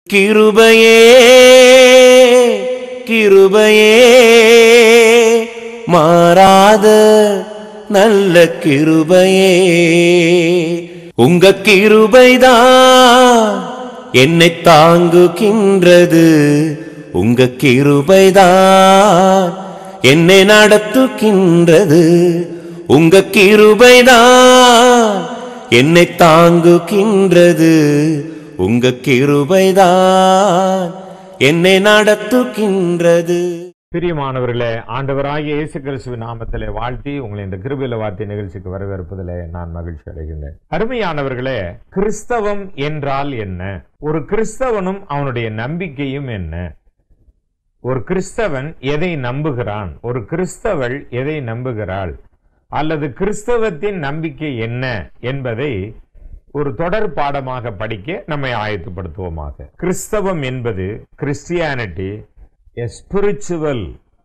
கிருபையே கிருபையே மாறாத நல்ல கிருபையே உங்க கிருபைதான் என்னை தாங்குகின்றது உங்க கிருபைதான் என்னை நடத்துகின்றது உங்க கிருபைதான் என்னை தாங்குகின்றது உங்க கிருபைதான் என்னை நடத்துகின்றது பிரியமானவர்களே ஆண்டவராகிய இயேசு கிறிஸ்துவின் நாமத்திலே வாழ்த்தி உங்களை இந்த கிருபில வார்த்தை நிகழ்ச்சிக்கு வரவேற்பதிலே நான் மகிழ்ச்சி அடைகின்றேன் அருமையானவர்களே கிறிஸ்தவம் என்றால் என்ன ஒரு கிறிஸ்தவனும் அவனுடைய நம்பிக்கையும் என்ன ஒரு கிறிஸ்தவன் எதை நம்புகிறான் ஒரு கிறிஸ்தவள் எதை நம்புகிறாள் அல்லது கிறிஸ்தவத்தின் நம்பிக்கை என்ன என்பதை ஒரு தொடர் பாடமாக படிக்க நம்மை ஆயத்தப்படுத்துவோமாக கிறிஸ்தவம் என்பது கிறிஸ்டியானிட்டி எ ஸ்பிரிச்சுவல்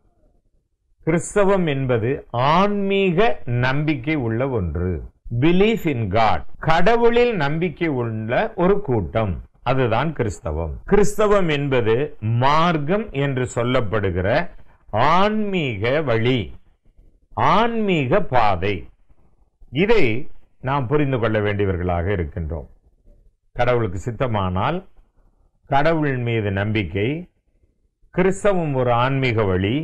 கிறிஸ்தவம் என்பது ஆன்மீக நம்பிக்கை உள்ள ஒன்று பிலீஃப் இன் காட் கடவுளில் நம்பிக்கை உள்ள ஒரு கூட்டம் அதுதான் கிறிஸ்தவம் கிறிஸ்தவம் என்பது மார்க்கம் என்று சொல்லப்படுகிற ஆன்மீக வழி ஆன்மீக பாதை இதை நாம் புரிந்து கொள்ள வேண்டியவர்களாக இருக்கின்றோம் கடவுளுக்கு சித்தமானால் கடவுள் மீது நம்பிக்கை கிறிஸ்தவம் ஒரு ஆன்மீக வழி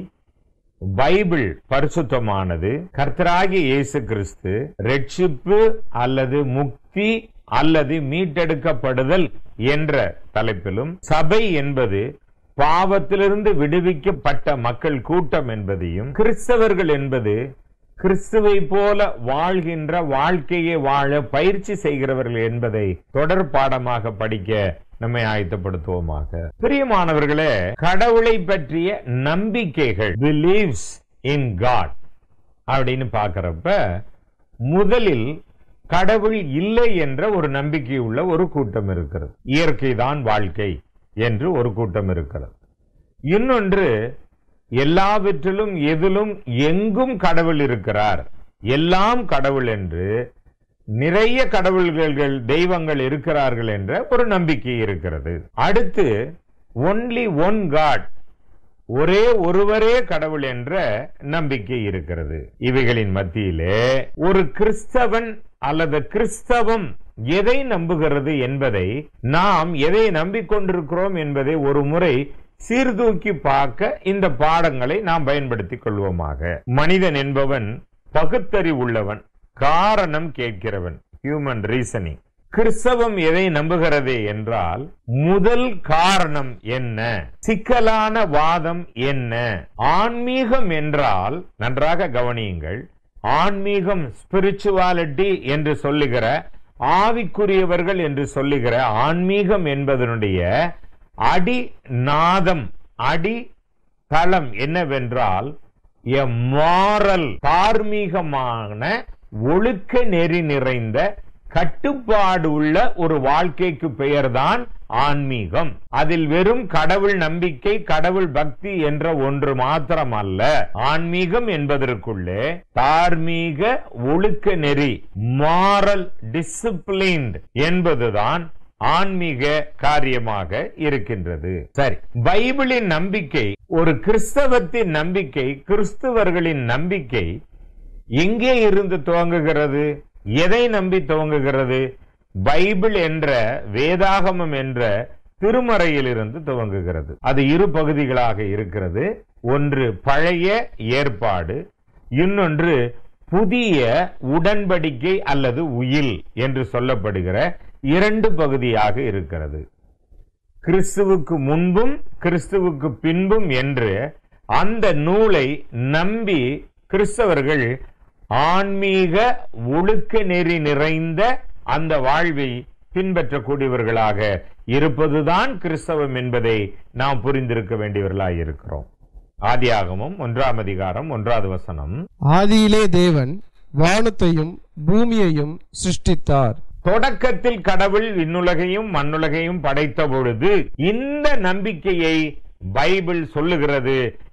பைபிள் பரிசுத்தமானது கர்த்தராகிய இயேசு கிறிஸ்து ரட்சிப்பு அல்லது முக்தி அல்லது மீட்டெடுக்கப்படுதல் என்ற தலைப்பிலும் சபை என்பது பாவத்திலிருந்து விடுவிக்கப்பட்ட மக்கள் கூட்டம் என்பதையும் கிறிஸ்தவர்கள் என்பது கிறிஸ்துவை போல வாழ்கின்ற வாழ்க்கையை வாழ பயிற்சி செய்கிறவர்கள் என்பதை தொடர் பாடமாக படிக்க நம்மை ஆயத்தப்படுத்துவோமாக பிரியமானவர்களே கடவுளை பற்றிய நம்பிக்கைகள் பிலீவ்ஸ் இன் காட் அப்படின்னு பார்க்கிறப்ப முதலில் கடவுள் இல்லை என்ற ஒரு நம்பிக்கை உள்ள ஒரு கூட்டம் இருக்கிறது இயற்கைதான் வாழ்க்கை என்று ஒரு கூட்டம் இருக்கிறது இன்னொன்று எல்லாவற்றிலும் எதிலும் எங்கும் கடவுள் இருக்கிறார் எல்லாம் கடவுள் என்று நிறைய கடவுள்கள் தெய்வங்கள் இருக்கிறார்கள் என்ற ஒரு நம்பிக்கை இருக்கிறது அடுத்து ஒன்லி ஒன் காட் ஒரே ஒருவரே கடவுள் என்ற நம்பிக்கை இருக்கிறது இவைகளின் மத்தியிலே ஒரு கிறிஸ்தவன் அல்லது கிறிஸ்தவம் எதை நம்புகிறது என்பதை நாம் எதை நம்பிக்கொண்டிருக்கிறோம் என்பதை ஒரு முறை சீர்தூக்கி பார்க்க இந்த பாடங்களை நாம் பயன்படுத்திக் கொள்வோமாக மனிதன் என்பவன் பகுத்தறி உள்ளவன் காரணம் கேட்கிறவன் ஹியூமன் ரீசனிங் கிறிஸ்தவம் எதை நம்புகிறது என்றால் முதல் காரணம் என்ன சிக்கலான வாதம் என்ன ஆன்மீகம் என்றால் நன்றாக கவனியுங்கள் ஆன்மீகம் ஸ்பிரிச்சுவாலிட்டி என்று சொல்லுகிற ஆவிக்குரியவர்கள் என்று சொல்லுகிற ஆன்மீகம் என்பதனுடைய அடி நாதம் அடி தளம் என்னவென்றால் எ மாரல் தார்மீகமான ஒழுக்க நெறி நிறைந்த கட்டுப்பாடு உள்ள ஒரு வாழ்க்கைக்கு பெயர்தான் ஆன்மீகம் அதில் வெறும் கடவுள் நம்பிக்கை கடவுள் பக்தி என்ற ஒன்று மாத்திரம் அல்ல ஆன்மீகம் என்பதற்குள்ளே தார்மீக ஒழுக்க நெறி மாரல் டிசிப்ளின்ட் என்பதுதான் ஆன்மீக காரியமாக இருக்கின்றது சரி பைபிளின் நம்பிக்கை ஒரு கிறிஸ்தவத்தின் நம்பிக்கை கிறிஸ்தவர்களின் நம்பிக்கை எங்கே இருந்து துவங்குகிறது எதை நம்பி துவங்குகிறது பைபிள் என்ற வேதாகமம் என்ற திருமறையிலிருந்து துவங்குகிறது அது இரு பகுதிகளாக இருக்கிறது ஒன்று பழைய ஏற்பாடு இன்னொன்று புதிய உடன்படிக்கை அல்லது உயில் என்று சொல்லப்படுகிற இரண்டு பகுதியாக இருக்கிறது கிறிஸ்துவுக்கு முன்பும் கிறிஸ்துவுக்கு பின்பும் என்று அந்த நூலை நம்பி கிறிஸ்தவர்கள் ஆன்மீக ஒழுக்க நெறி நிறைந்த அந்த வாழ்வை பின்பற்றக்கூடியவர்களாக இருப்பதுதான் கிறிஸ்தவம் என்பதை நாம் புரிந்திருக்க வேண்டியவர்களாக இருக்கிறோம் ஆதியாகமும் ஒன்றாம் அதிகாரம் ஒன்றாவது வசனம் ஆதியிலே தேவன் வானத்தையும் பூமியையும் சிருஷ்டித்தார் தொடக்கத்தில் கடவுள் விண்ணுலகையும் மண்ணுலகையும் படைத்த பொழுது இந்த நம்பிக்கையை பைபிள் சொல்லுகிறது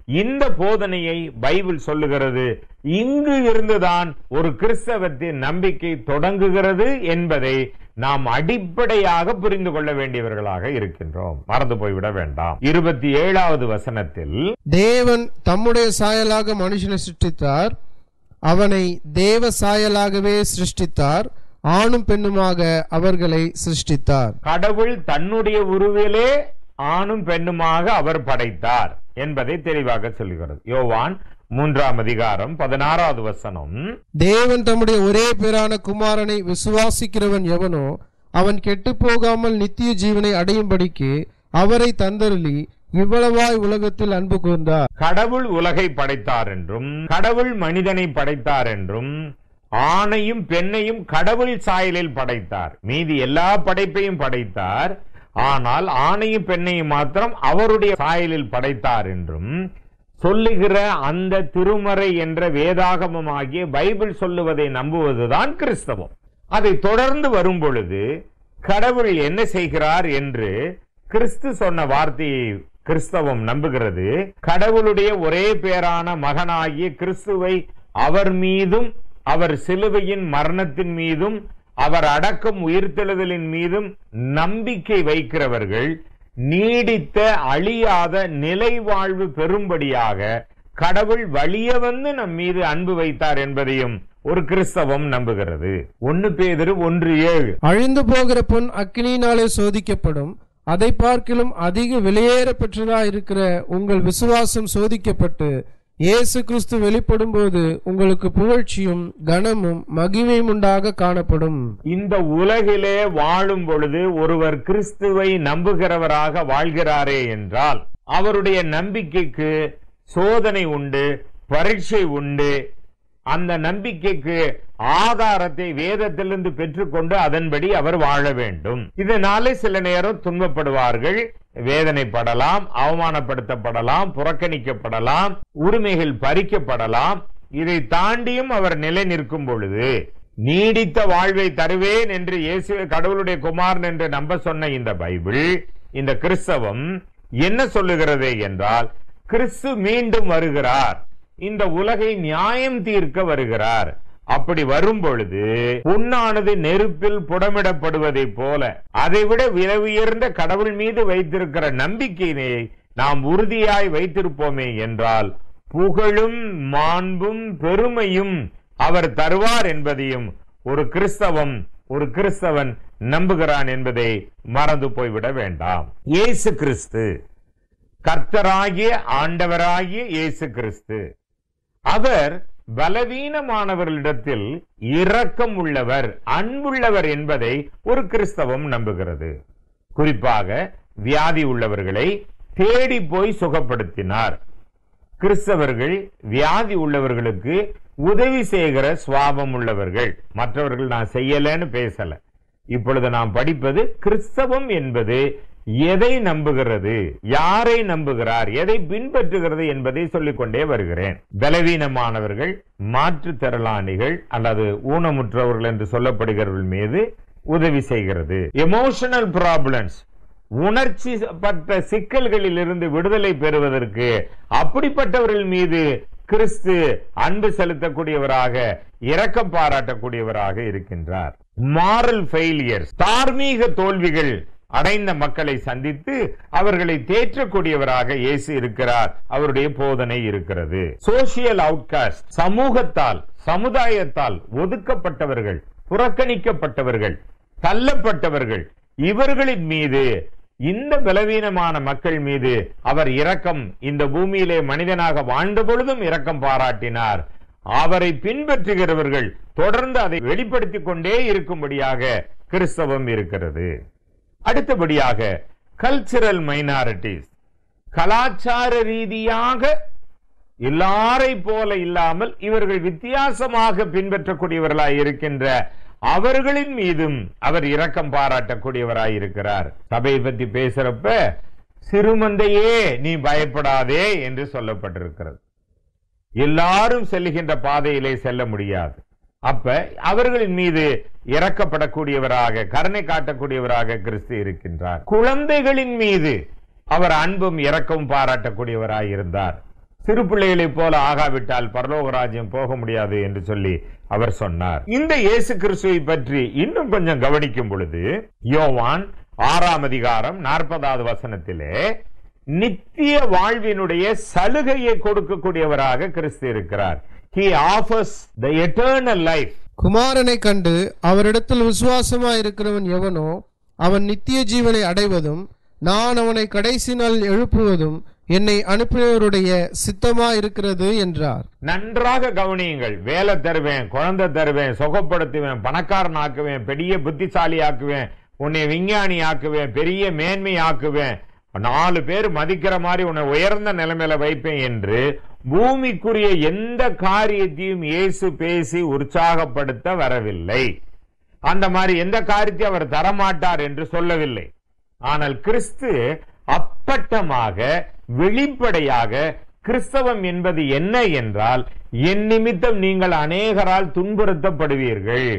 இந்த போதனையை பைபிள் சொல்லுகிறது இங்கு இருந்துதான் ஒரு கிறிஸ்தவத்தின் நம்பிக்கை தொடங்குகிறது என்பதை நாம் அடிப்படையாக புரிந்து கொள்ள வேண்டியவர்களாக இருக்கின்றோம் மறந்து போய்விட வேண்டாம் இருபத்தி ஏழாவது வசனத்தில் தேவன் தம்முடைய சாயலாக மனுஷனை சிருஷ்டித்தார் அவனை தேவ சாயலாகவே சிருஷ்டித்தார் ஆணும் பெண்ணுமாக அவர்களை சிருஷ்டித்தார் கடவுள் தன்னுடைய உருவிலே ஆணும் பெண்ணுமாக அவர் படைத்தார் என்பதை தெளிவாக சொல்லுகிறது யோவான் மூன்றாம் அதிகாரம் பதினாறாவது வசனம் தேவன் தம்முடைய ஒரே பேரான குமாரனை விசுவாசிக்கிறவன் எவனோ அவன் கெட்டுப் போகாமல் நித்திய ஜீவனை அடையும்படிக்கு அவரை தந்தருளி இவ்வளவாய் உலகத்தில் அன்பு கூர்ந்தார் கடவுள் உலகை படைத்தார் என்றும் கடவுள் மனிதனை படைத்தார் என்றும் ஆணையும் பெண்ணையும் கடவுள் சாயலில் படைத்தார் மீதி எல்லா படைப்பையும் படைத்தார் ஆனால் ஆணையும் பெண்ணையும் மாத்திரம் அவருடைய சாயலில் படைத்தார் என்றும் சொல்லுகிற அந்த திருமறை என்ற வேதாகமமாகிய பைபிள் சொல்லுவதை நம்புவதுதான் கிறிஸ்தவம் அதை தொடர்ந்து வரும் பொழுது கடவுள் என்ன செய்கிறார் என்று கிறிஸ்து சொன்ன வார்த்தையை கிறிஸ்தவம் நம்புகிறது கடவுளுடைய ஒரே பேரான மகனாகிய கிறிஸ்துவை அவர் மீதும் அவர் சிலுவையின் மரணத்தின் மீதும் அவர் அடக்கம் உயிர்த்தெழுதலின் மீதும் நம்பிக்கை வைக்கிறவர்கள் நீடித்த அழியாத நிலை வாழ்வு பெறும்படியாக கடவுள் வலிய வந்து நம் மீது அன்பு வைத்தார் என்பதையும் ஒரு கிறிஸ்தவம் நம்புகிறது ஒன்னு பேதரு ஒன்று ஏழு அழிந்து போகிற பொன் அக்கினியினாலே சோதிக்கப்படும் அதை பார்க்கிலும் அதிக விலையேற பெற்றதா இருக்கிற உங்கள் விசுவாசம் சோதிக்கப்பட்டு இயேசு கிறிஸ்து வெளிப்படும் போது உங்களுக்கு புகழ்ச்சியும் கனமும் மகிமையும் உண்டாக காணப்படும் இந்த உலகிலே வாழும் பொழுது ஒருவர் கிறிஸ்துவை நம்புகிறவராக வாழ்கிறாரே என்றால் அவருடைய நம்பிக்கைக்கு சோதனை உண்டு பரீட்சை உண்டு அந்த நம்பிக்கைக்கு ஆதாரத்தை வேதத்திலிருந்து பெற்றுக்கொண்டு அதன்படி அவர் வாழ வேண்டும் இதனாலே சில நேரம் துன்பப்படுவார்கள் வேதனைப்படலாம் அவமானப்படுத்தப்படலாம் புறக்கணிக்கப்படலாம் உரிமைகள் பறிக்கப்படலாம் இதை தாண்டியும் அவர் நிலை நிற்கும் பொழுது நீடித்த வாழ்வை தருவேன் என்று இயேசு கடவுளுடைய குமாரன் என்று நம்ப சொன்ன இந்த பைபிள் இந்த கிறிஸ்தவம் என்ன சொல்லுகிறது என்றால் கிறிஸ்து மீண்டும் வருகிறார் இந்த உலகை நியாயம் தீர்க்க வருகிறார் அப்படி வரும் பொழுது பொன்னானது நெருப்பில் புடமிடப்படுவதை போல அதைவிட விலை உயர்ந்த கடவுள் மீது வைத்திருக்கிற நம்பிக்கையினை நாம் உறுதியாய் வைத்திருப்போமே என்றால் புகழும் மாண்பும் பெருமையும் அவர் தருவார் என்பதையும் ஒரு கிறிஸ்தவம் ஒரு கிறிஸ்தவன் நம்புகிறான் என்பதை மறந்து போய்விட வேண்டாம் இயேசு கிறிஸ்து கர்த்தராகிய ஆண்டவராகிய இயேசு கிறிஸ்து அவர் பலவீனமானவர்களிடத்தில் இரக்கம் உள்ளவர் அன்புள்ளவர் என்பதை ஒரு கிறிஸ்தவம் நம்புகிறது குறிப்பாக வியாதி உள்ளவர்களை தேடி போய் சுகப்படுத்தினார் கிறிஸ்தவர்கள் வியாதி உள்ளவர்களுக்கு உதவி செய்கிற சுவாபம் உள்ளவர்கள் மற்றவர்கள் நான் செய்யலன்னு பேசல இப்பொழுது நாம் படிப்பது கிறிஸ்தவம் என்பது எதை நம்புகிறது யாரை நம்புகிறார் எதை பின்பற்றுகிறது என்பதை சொல்லிக்கொண்டே வருகிறேன் பலவீனமானவர்கள் மாற்றுத்திறனாளிகள் அல்லது ஊனமுற்றவர்கள் என்று சொல்லப்படுகிறவர்கள் மீது உதவி செய்கிறது எமோஷனல் ப்ராப்ளம்ஸ் உணர்ச்சி பட்ட சிக்கல்களில் இருந்து விடுதலை பெறுவதற்கு அப்படிப்பட்டவர்கள் மீது கிறிஸ்து அன்பு செலுத்தக்கூடியவராக இரக்கம் பாராட்டக்கூடியவராக இருக்கின்றார் மாரல் ஃபெயிலியர்ஸ் தார்மீக தோல்விகள் அடைந்த மக்களை சந்தித்து அவர்களை தேற்றக்கூடியவராக இயேசு இருக்கிறார் அவருடைய போதனை இருக்கிறது சோசியல் அவுட்காஸ்ட் சமூகத்தால் சமுதாயத்தால் ஒதுக்கப்பட்டவர்கள் புறக்கணிக்கப்பட்டவர்கள் தள்ளப்பட்டவர்கள் இவர்களின் மீது இந்த பலவீனமான மக்கள் மீது அவர் இரக்கம் இந்த பூமியிலே மனிதனாக வாழ்ந்த பொழுதும் இரக்கம் பாராட்டினார் அவரை பின்பற்றுகிறவர்கள் தொடர்ந்து அதை வெளிப்படுத்திக் கொண்டே இருக்கும்படியாக கிறிஸ்தவம் இருக்கிறது அடுத்தபடியாக கல்ச்சரல் மைனாரிட்டிஸ் கலாச்சார ரீதியாக எல்லாரை போல இல்லாமல் இவர்கள் வித்தியாசமாக பின்பற்றக்கூடியவர்களாய் இருக்கின்ற அவர்களின் மீதும் அவர் இரக்கம் பாராட்டக்கூடியவராய் இருக்கிறார் சபையை பத்தி பேசுறப்ப சிறுமந்தையே நீ பயப்படாதே என்று சொல்லப்பட்டிருக்கிறது எல்லாரும் செல்லுகின்ற பாதையிலே செல்ல முடியாது அப்ப அவர்களின் மீது இறக்கப்படக்கூடியவராக கருணை காட்டக்கூடியவராக கிறிஸ்து இருக்கின்றார் குழந்தைகளின் மீது அவர் அன்பும் இரக்கமும் பாராட்டக்கூடியவராய் இருந்தார் சிறு பிள்ளைகளைப் போல ஆகாவிட்டால் பரலோக ராஜ்யம் போக முடியாது என்று சொல்லி அவர் சொன்னார் இந்த இயேசு கிறிஸ்துவை பற்றி இன்னும் கொஞ்சம் கவனிக்கும் பொழுது யோவான் ஆறாம் அதிகாரம் நாற்பதாவது வசனத்திலே நித்திய வாழ்வினுடைய சலுகையை கொடுக்கக்கூடியவராக கிறிஸ்து இருக்கிறார் he offers the eternal life குமாரனை கண்டு அவரிடத்தில் விசுவாசமாயிருக்கிறவன் எவனோ அவன் நித்திய ஜீவனை அடைவதும் நான் அவனை கடைசி நாள் எழுப்புவதும் என்னை அனுப்பினவருடைய சித்தமாயிருக்கிறது என்றார் நன்றாக கவனியுங்கள் வேலை தருவேன் குழந்தை தருவேன் சுகப்படுத்துவேன் பணக்காரன் ஆக்குவேன் பெரிய புத்திசாலி ஆக்குவேன் உன்னை விஞ்ஞானி ஆக்குவேன் பெரிய மேன்மை ஆக்குவேன் நாலு பேர் மதிக்கிற மாதிரி உன்னை உயர்ந்த நிலைமையில வைப்பேன் என்று பூமிக்குரிய எந்த காரியத்தையும் இயேசு பேசி உற்சாகப்படுத்த வரவில்லை அந்த மாதிரி எந்த காரியத்தையும் அவர் தரமாட்டார் என்று சொல்லவில்லை ஆனால் கிறிஸ்து அப்பட்டமாக வெளிப்படையாக கிறிஸ்தவம் என்பது என்ன என்றால் என் நிமித்தம் நீங்கள் அநேகரால் துன்புறுத்தப்படுவீர்கள்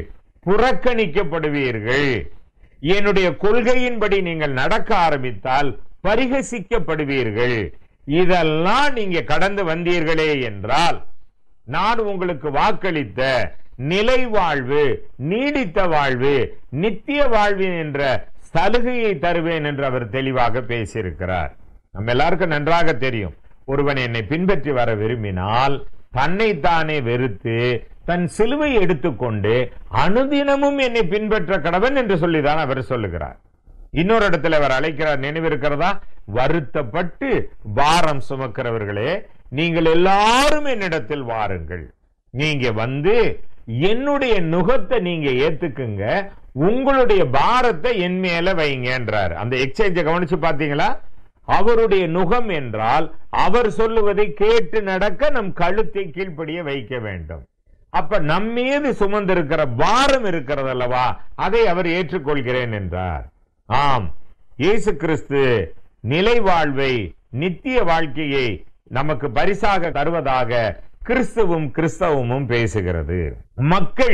புறக்கணிக்கப்படுவீர்கள் என்னுடைய கொள்கையின்படி நீங்கள் நடக்க ஆரம்பித்தால் பரிகசிக்கப்படுவீர்கள் இதெல்லாம் நீங்க கடந்து வந்தீர்களே என்றால் நான் உங்களுக்கு வாக்களித்த நிலை வாழ்வு நீடித்த வாழ்வு நித்திய வாழ்வு என்ற சலுகையை தருவேன் என்று அவர் தெளிவாக பேசியிருக்கிறார் நம்ம எல்லாருக்கும் நன்றாக தெரியும் ஒருவன் என்னை பின்பற்றி வர விரும்பினால் தன்னைத்தானே வெறுத்து தன் சிலுவை எடுத்துக்கொண்டு அனுதினமும் என்னை பின்பற்ற கடவன் என்று சொல்லிதான் அவர் சொல்லுகிறார் இன்னொரு இடத்துல அவர் அழைக்கிறார் நினைவிருக்கிறதா வருத்தப்பட்டு பாரம் சுமக்கிறவர்களே நீங்கள் எல்லாரும் என்னிடத்தில் வாருங்கள் நீங்க வந்து என்னுடைய நுகத்தை நீங்க ஏத்துக்குங்க உங்களுடைய பாரத்தை என் மேல வைங்கன்றார் அந்த எக்ஸ்சேஞ்ச கவனிச்சு பாத்தீங்களா அவருடைய நுகம் என்றால் அவர் சொல்லுவதை கேட்டு நடக்க நம் கழுத்தை கீழ்ப்படிய வைக்க வேண்டும் அப்ப நம் மீது சுமந்திருக்கிற பாரம் இருக்கிறது அல்லவா அதை அவர் ஏற்றுக்கொள்கிறேன் என்றார் ஆம் இயேசு கிறிஸ்து நிலை வாழ்வை நித்திய வாழ்க்கையை நமக்கு பரிசாக தருவதாக கிறிஸ்துவும் கிறிஸ்தவமும் பேசுகிறது மக்கள்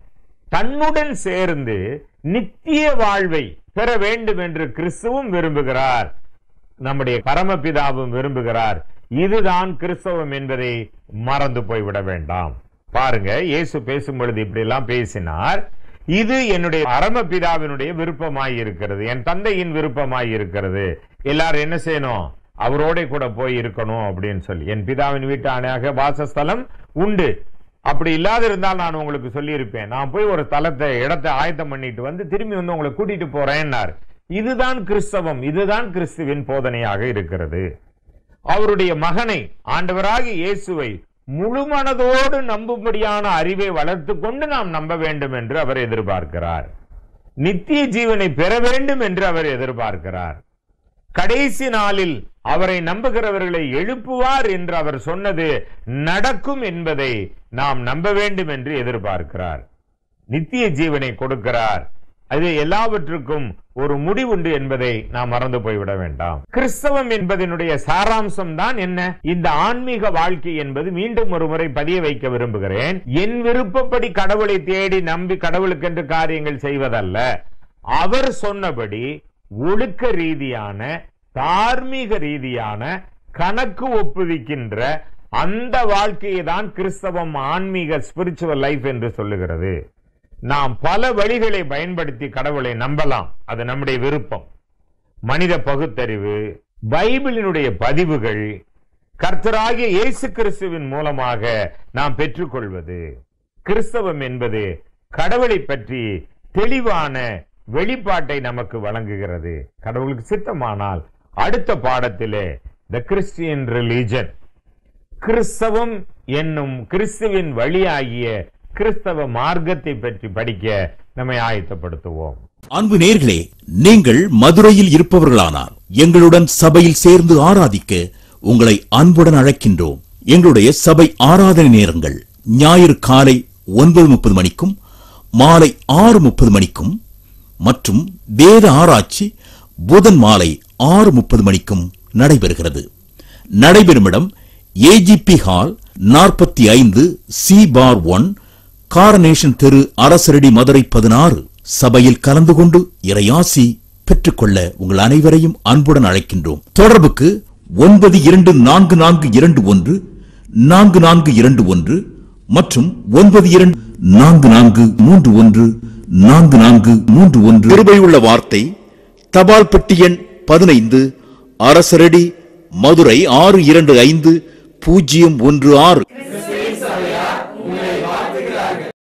தன்னுடன் சேர்ந்து நித்திய வாழ்வை பெற வேண்டும் என்று கிறிஸ்துவும் விரும்புகிறார் நம்முடைய பரமபிதாவும் விரும்புகிறார் இதுதான் கிறிஸ்தவம் என்பதை மறந்து போய்விட வேண்டாம் பாருங்க இயேசு பேசும் பொழுது இப்படி எல்லாம் பேசினார் இது என்னுடைய பரமபிதாவினுடைய விருப்பமாய் இருக்கிறது என் தந்தையின் விருப்பமாய் இருக்கிறது எல்லாரும் என்ன செய்யணும் அவரோட கூட போய் இருக்கணும் அப்படின்னு சொல்லி என் பிதாவின் வீட்டு அணையாக வாசஸ்தலம் உண்டு அப்படி இல்லாத இருந்தால் நான் உங்களுக்கு சொல்லியிருப்பேன் நான் போய் ஒரு தலத்தை இடத்தை ஆயத்தம் பண்ணிட்டு வந்து திரும்பி வந்து உங்களை கூட்டிட்டு போறேன்னார் இதுதான் கிறிஸ்தவம் இதுதான் கிறிஸ்துவின் போதனையாக இருக்கிறது அவருடைய மகனை ஆண்டவராகிய இயேசுவை முழு மனதோடு நம்பும்படியான அறிவை வளர்த்து கொண்டு நாம் நம்ப வேண்டும் என்று அவர் எதிர்பார்க்கிறார் நித்திய ஜீவனை பெற வேண்டும் என்று அவர் எதிர்பார்க்கிறார் கடைசி நாளில் அவரை நம்புகிறவர்களை எழுப்புவார் என்று அவர் சொன்னது நடக்கும் என்பதை நாம் நம்ப வேண்டும் என்று எதிர்பார்க்கிறார் நித்திய ஜீவனை கொடுக்கிறார் அது எல்லாவற்றுக்கும் ஒரு முடிவுண்டு என்பதை நாம் மறந்து போய்விட வேண்டாம் கிறிஸ்தவம் என்பதனுடைய சாராம்சம் தான் என்ன இந்த ஆன்மீக வாழ்க்கை என்பது மீண்டும் ஒரு முறை பதிய வைக்க விரும்புகிறேன் என் விருப்பப்படி கடவுளை தேடி நம்பி கடவுளுக்கென்று காரியங்கள் செய்வதல்ல அவர் சொன்னபடி ஒழுக்க ரீதியான தார்மீக ரீதியான கணக்கு ஒப்புவிக்கின்ற அந்த வாழ்க்கையை தான் கிறிஸ்தவம் ஆன்மீக ஸ்பிரிச்சுவல் லைஃப் என்று சொல்லுகிறது நாம் பல வழிகளை பயன்படுத்தி கடவுளை நம்பலாம் அது நம்முடைய விருப்பம் மனித பகுத்தறிவு பைபிளினுடைய பதிவுகள் கர்த்தராகிய இயேசு கிறிஸ்துவின் மூலமாக நாம் பெற்றுக்கொள்வது கிறிஸ்தவம் என்பது கடவுளை பற்றி தெளிவான வெளிப்பாட்டை நமக்கு வழங்குகிறது கடவுளுக்கு சித்தமானால் அடுத்த பாடத்திலே த கிறிஸ்டியன் ரிலீஜன் கிறிஸ்தவம் என்னும் கிறிஸ்துவின் வழியாகிய கிறிஸ்தவ மார்க்கத்தை பற்றி படிக்க நம்மை ஆயத்தப்படுத்துவோம் அன்பு நேர்களே நீங்கள் மதுரையில் இருப்பவர்களானால் எங்களுடன் சபையில் சேர்ந்து ஆராதிக்க உங்களை அன்புடன் அழைக்கின்றோம் எங்களுடைய சபை ஆராதனை நேரங்கள் ஞாயிறு காலை ஒன்பது முப்பது மணிக்கும் மாலை ஆறு முப்பது மணிக்கும் மற்றும் வேத ஆராய்ச்சி புதன் மாலை ஆறு முப்பது மணிக்கும் நடைபெறுகிறது நடைபெறும் இடம் ஏஜிபி ஹால் நாற்பத்தி ஐந்து சி பார் ஒன் காரனேஷன் தெரு அரசரடி மதுரை பதினாறு சபையில் கலந்து கொண்டு இறையாசி பெற்றுக்கொள்ள உங்கள் அனைவரையும் அன்புடன் அழைக்கின்றோம் தொடர்புக்கு ஒன்பது இரண்டு நான்கு நான்கு இரண்டு ஒன்று நான்கு நான்கு இரண்டு ஒன்று மற்றும் ஒன்பது இரண்டு நான்கு நான்கு மூன்று ஒன்று நான்கு நான்கு மூன்று ஒன்று கிருபையுள்ள வார்த்தை தபால் பெட்டி எண் பதினைந்து அரசரடி மதுரை ஆறு இரண்டு ஐந்து பூஜ்ஜியம் ஒன்று ஆறு